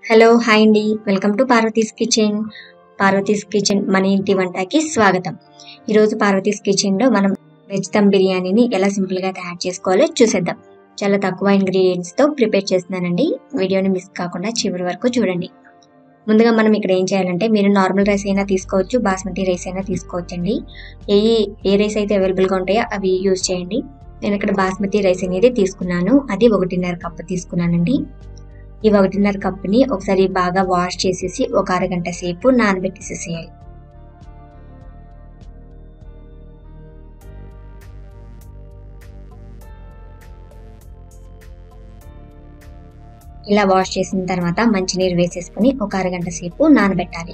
hello hi అండి welcome to Parvathi's Kitchen Parvathi's Kitchen మన ఇంటి వంటకి స్వాగతం ఈరోజు పార్వతీస్ కిచెన్లో మనం వెజ్ దమ్ బిర్యానీని ఎలా సింపుల్గా తయారు చేసుకోవాలో చూసేద్దాం చాలా తక్కువ ఇంగ్రీడియంట్స్తో ప్రిపేర్ చేస్తున్నానండి వీడియోని మిస్ కాకుండా చివరి వరకు చూడండి ముందుగా మనం ఇక్కడ ఏం చేయాలంటే మీరు నార్మల్ రైస్ అయినా తీసుకోవచ్చు బాస్మతి రైస్ అయినా తీసుకోవచ్చు అండి ఏ ఏ రైస్ అయితే అవైలబుల్గా ఉంటాయో అవి యూజ్ చేయండి నేను ఇక్కడ బాస్మతి రైస్ అనేది తీసుకున్నాను అది ఒకటిన్నర కప్పు తీసుకున్నానండి ఈ ఒకటిన్నర కప్పుని ఒకసారి బాగా వాష్ చేసేసి ఒక అరగంట సేపు నానబెట్టేసేసేయాలి ఇలా వాష్ చేసిన తర్వాత మంచినీరు వేసేసుకుని ఒక అరగంట సేపు నానబెట్టాలి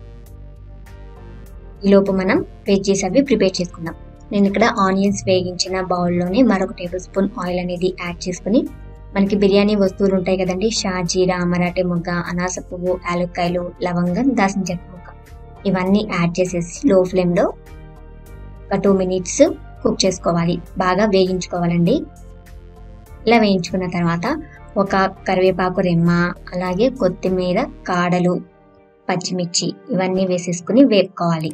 ఈలోపు మనం వెజ్జీస్ అవి ప్రిపేర్ చేసుకుందాం నేను ఇక్కడ ఆనియన్స్ వేగించిన బౌల్లోనే మరొక టేబుల్ స్పూన్ ఆయిల్ అనేది యాడ్ చేసుకుని మనకి బిర్యానీ వస్తువులు ఉంటాయి కదండి షాజీరా మరాఠీ మొగ్గ అనాస పువ్వు యాలక్కాయలు లవంగం దాసిన చెక్క ముక్క ఇవన్నీ యాడ్ చేసేసి లో ఫ్లేమ్లో ఒక టూ మినిట్స్ కుక్ చేసుకోవాలి బాగా వేగించుకోవాలండి ఇలా వేయించుకున్న తర్వాత ఒక కరివేపాకు రెమ్మ అలాగే కొత్తిమీర కాడలు పచ్చిమిర్చి ఇవన్నీ వేసేసుకుని వేపుకోవాలి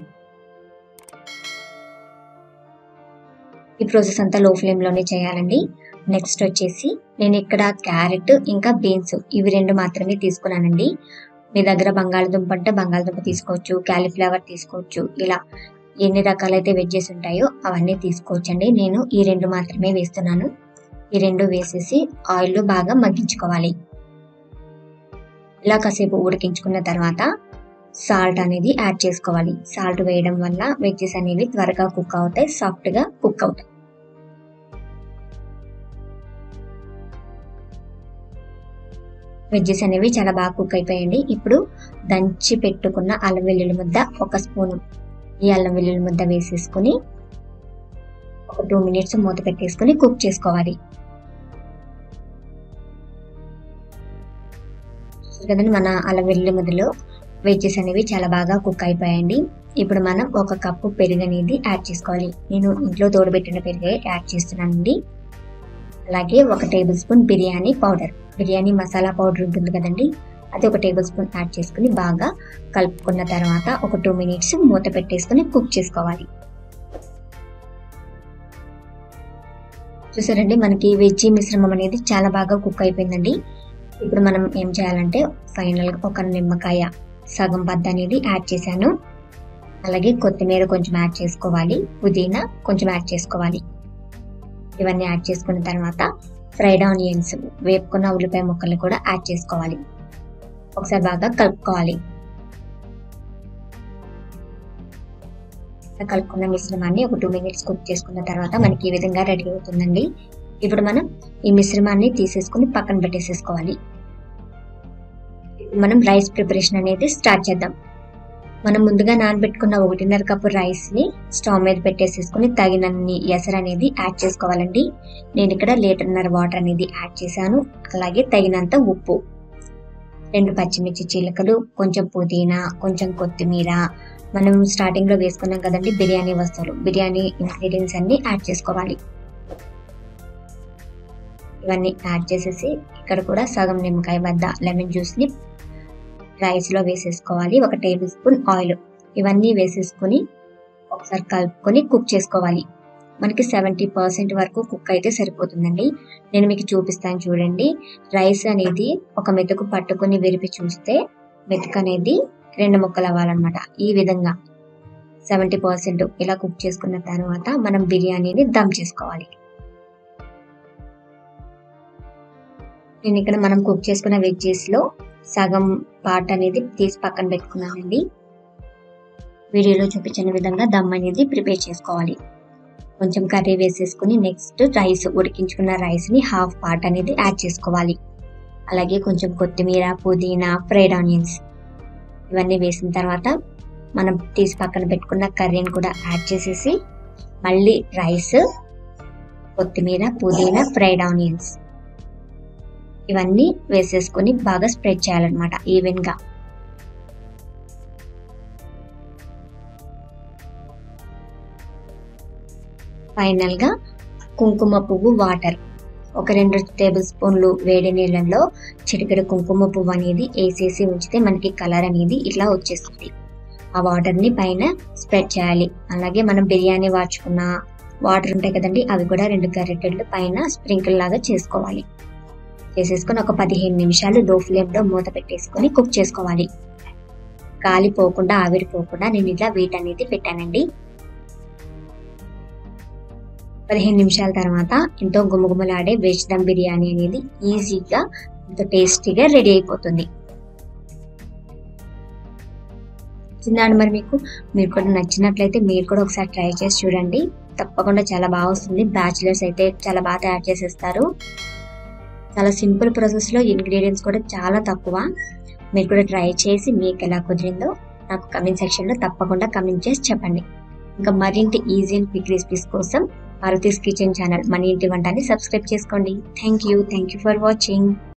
ఈ ప్రాసెస్ అంతా లో ఫ్లేమ్లోనే చేయాలండి నెక్స్ట్ వచ్చేసి నేను ఇక్కడ క్యారెట్ ఇంకా బీన్స్ ఇవి రెండు మాత్రమే తీసుకున్నానండి మీ దగ్గర బంగాళదుంప అంటే బంగాళదుంప తీసుకోవచ్చు క్యాలీఫ్లవర్ తీసుకోవచ్చు ఇలా ఎన్ని రకాలైతే వెజ్జెస్ ఉంటాయో అవన్నీ తీసుకోవచ్చండి నేను ఈ రెండు మాత్రమే వేస్తున్నాను ఈ రెండు వేసేసి ఆయిల్లో బాగా మగ్గించుకోవాలి ఇలా కాసేపు ఉడికించుకున్న తర్వాత సాల్ట్ అనేది యాడ్ చేసుకోవాలి సాల్ట్ వేయడం వల్ల వెజ్జెస్ అనేవి త్వరగా కుక్ అవుతాయి సాఫ్ట్గా కుక్ అవుతాయి వెజ్జెస్ అనేవి చాలా బాగా కుక్ అయిపోయాయండి ఇప్పుడు దంచి పెట్టుకున్న అల్లం వెల్లుల్లి ముద్ద ఒక స్పూను ఈ అల్లం వెల్లుల్లి ముద్ద వేసేసుకుని ఒక టూ మినిట్స్ మూత పెట్టేసుకుని కుక్ చేసుకోవాలి కదండి మన అల్లం వెల్లుల్లి ముద్దలో వెజ్జెస్ అనేవి చాలా బాగా కుక్ అయిపోయాయండి ఇప్పుడు మనం ఒక కప్పు పెరుగు అనేది యాడ్ చేసుకోవాలి నేను ఇంట్లో తోడబెట్టిన పెరుగే యాడ్ చేస్తున్నానండి అలాగే ఒక tablespoon biryani powder biryani masala powder ఉంటుంది కదండి అది ఒక టేబుల్ స్పూన్ యాడ్ చేసుకుని బాగా కలుపుకున్న తర్వాత ఒక టూ మినిట్స్ మూత పెట్టేసుకుని కుక్ చేసుకోవాలి చూసారండి మనకి వెజ్జీ మిశ్రమం అనేది చాలా బాగా కుక్ అయిపోయిందండి ఇప్పుడు మనం ఏం చేయాలంటే ఫైనల్గా ఒక నిమ్మకాయ సగం బద్ద అనేది యాడ్ చేశాను అలాగే కొత్తిమీర కొంచెం యాడ్ చేసుకోవాలి పుదీనా కొంచెం యాడ్ చేసుకోవాలి ఇవన్నీ యాడ్ చేసుకున్న తర్వాత ఫ్రైడ్ ఆనియన్స్ వేపుకున్న ఉల్లిపాయ ముక్కలు కూడా యాడ్ చేసుకోవాలి ఒకసారి బాగా కలుపుకోవాలి కలుపుకున్న మిశ్రమాన్ని ఒక టూ మినిట్స్ కుక్ చేసుకున్న తర్వాత మనకి ఈ విధంగా రెడీ అవుతుందండి ఇప్పుడు మనం ఈ మిశ్రమాన్ని తీసేసుకుని పక్కన పెట్టేసేసుకోవాలి మనం రైస్ ప్రిపరేషన్ అనేది స్టార్ట్ చేద్దాం మనం ముందుగా నానబెట్టుకున్న ఒకటిన్నర కప్పు రైస్ ని స్టవ్ మీద పెట్టేసేసుకుని తగినన్ని ఎసరు అనేది యాడ్ చేసుకోవాలండి నేను ఇక్కడ లీటర్న్నర వాటర్ అనేది యాడ్ చేశాను అలాగే తగినంత ఉప్పు రెండు పచ్చిమిర్చి చీలకలు కొంచెం పుదీనా కొంచెం కొత్తిమీర మనం స్టార్టింగ్ లో వేసుకున్నాం కదండి బిర్యానీ వస్తువులు బిర్యానీ ఇంగ్రీడియంట్స్ అన్ని యాడ్ చేసుకోవాలి ఇవన్నీ యాడ్ చేసేసి ఇక్కడ కూడా సగం నిమ్మకాయ వద్ద లెమన్ జ్యూస్ ని రైస్ లో వేసేసుకోవాలి ఒక టేబుల్ స్పూన్ ఆయిల్ ఇవన్నీ వేసేసుకుని ఒకసారి కలుపుకొని కుక్ చేసుకోవాలి మనకి సెవెంటీ పర్సెంట్ వరకు కుక్ అయితే సరిపోతుందండి నేను మీకు చూపిస్తాను చూడండి రైస్ అనేది ఒక మెతుకు పట్టుకొని విరిపి చూస్తే మెతుకు అనేది రెండు ముక్కలు అవ్వాలన్నమాట ఈ విధంగా సెవెంటీ పర్సెంట్ ఇలా కుక్ చేసుకున్న తర్వాత మనం బిర్యానీని దమ్ చేసుకోవాలి నేను ఇక్కడ మనం కుక్ చేసుకున్న వెజ్జెస్ లో సగం పార్ట్ అనేది తీసి పక్కన పెట్టుకున్నానండి వీడియోలో చూపించిన విధంగా దమ్ అనేది ప్రిపేర్ చేసుకోవాలి కొంచెం కర్రీ వేసేసుకుని నెక్స్ట్ రైస్ ఉడికించుకున్న రైస్ ని హాఫ్ పార్ట్ అనేది యాడ్ చేసుకోవాలి అలాగే కొంచెం కొత్తిమీర పుదీనా ఫ్రైడ్ ఆనియన్స్ ఇవన్నీ వేసిన తర్వాత మనం తీసి పక్కన పెట్టుకున్న కర్రీని కూడా యాడ్ చేసేసి మళ్ళీ రైస్ కొత్తిమీర పుదీనా ఫ్రైడ్ ఆనియన్స్ ఇవన్నీ వేసేసుకొని బాగా స్ప్రెడ్ చేయాలన్నమాట ఈవెన్ గా ఫైనల్ గా కుంకుమ పువ్వు వాటర్ ఒక రెండు టేబుల్ స్పూన్లు వేడి నీళ్ళల్లో చిటికెడు కుంకుమ పువ్వు అనేది వేసేసి ఉంచితే మనకి కలర్ అనేది ఇట్లా వచ్చేస్తుంది ఆ వాటర్ని పైన స్ప్రెడ్ చేయాలి అలాగే మనం బిర్యానీ వార్చుకున్న వాటర్ ఉంటాయి కదండి అవి కూడా రెండు గరిటెళ్ళు పైన స్ప్రింకిల్ లాగా చేసుకోవాలి చేసేసుకొని ఒక పదిహేను నిమిషాలు లో ఫ్లేమ్లో మూత పెట్టేసుకొని కుక్ చేసుకోవాలి కాలిపోకుండా ఆవిరిపోకుండా నేను ఇట్లా వీటనేది పెట్టానండి పదిహేను నిమిషాల తర్వాత ఎంతో గుమగుమలాడే వెజ్ దమ్ బిర్యానీ అనేది ఈజీగా ఎంతో టేస్టీగా రెడీ అయిపోతుంది నచ్చిందండి మరి మీకు మీరు కూడా నచ్చినట్లయితే మీరు కూడా ఒకసారి ట్రై చేసి చూడండి తప్పకుండా చాలా బాగా వస్తుంది బ్యాచిలర్స్ అయితే చాలా బాగా తయారు చేసేస్తారు చాలా సింపుల్ ప్రాసెస్లో ఇంగ్రీడియంట్స్ కూడా చాలా తక్కువ మీరు కూడా ట్రై చేసి మీకు ఎలా కుదిరిందో నాకు కమెంట్ సెక్షన్లో తప్పకుండా కమెంట్ చేసి చెప్పండి ఇంకా మరింటి ఈజీ అండ్ క్విక్ రెసిపీస్ కోసం మారుతీస్ కిచెన్ ఛానల్ మన ఇంటి వంటని సబ్స్క్రైబ్ చేసుకోండి thank you thank you for watching